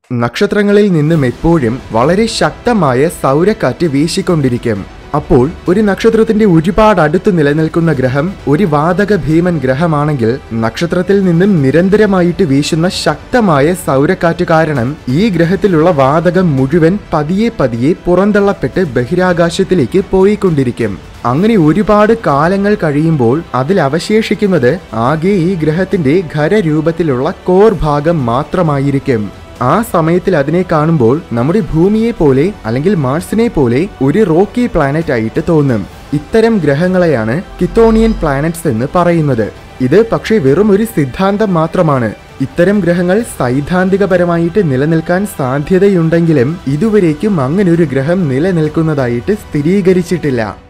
നക്ഷത്രങ്ങളിൽ നിന്നും എപ്പോഴും വളരെ ശക്തമായ സൗരക്കാറ്റ് വീശിക്കൊണ്ടിരിക്കും അപ്പോൾ ഒരു നക്ഷത്രത്തിന്റെ ഒരുപാട് അടുത്ത് നിലനിൽക്കുന്ന ഗ്രഹം ഒരു വാതക ഭീമൻ ഗ്രഹമാണെങ്കിൽ നക്ഷത്രത്തിൽ നിന്നും നിരന്തരമായിട്ട് വീശുന്ന ശക്തമായ സൗരക്കാറ്റ് കാരണം ഈ ഗ്രഹത്തിലുള്ള വാതകം മുഴുവൻ പതിയെ പതിയെ പുറന്തള്ളപ്പെട്ട് ബഹിരാകാശത്തിലേക്ക് പോയിക്കൊണ്ടിരിക്കും അങ്ങനെ ഒരുപാട് കാലങ്ങൾ കഴിയുമ്പോൾ അതിൽ അവശേഷിക്കുന്നത് ആകെ ഈ ഗ്രഹത്തിന്റെ ഖരരൂപത്തിലുള്ള കോർ ഭാഗം മാത്രമായിരിക്കും ആ സമയത്തിൽ അതിനെ കാണുമ്പോൾ നമ്മുടെ ഭൂമിയെ പോലെ അല്ലെങ്കിൽ മാർസിനെ പോലെ ഒരു റോക്കി പ്ലാനറ്റ് ആയിട്ട് തോന്നും ഇത്തരം ഗ്രഹങ്ങളെയാണ് കിത്തോണിയൻ പ്ലാനറ്റ്സ് എന്ന് പറയുന്നത് ഇത് പക്ഷേ വെറും ഒരു സിദ്ധാന്തം മാത്രമാണ് ഇത്തരം ഗ്രഹങ്ങൾ സൈദ്ധാന്തികപരമായിട്ട് നിലനിൽക്കാൻ സാധ്യതയുണ്ടെങ്കിലും ഇതുവരേക്കും അങ്ങനൊരു ഗ്രഹം നിലനിൽക്കുന്നതായിട്ട് സ്ഥിരീകരിച്ചിട്ടില്ല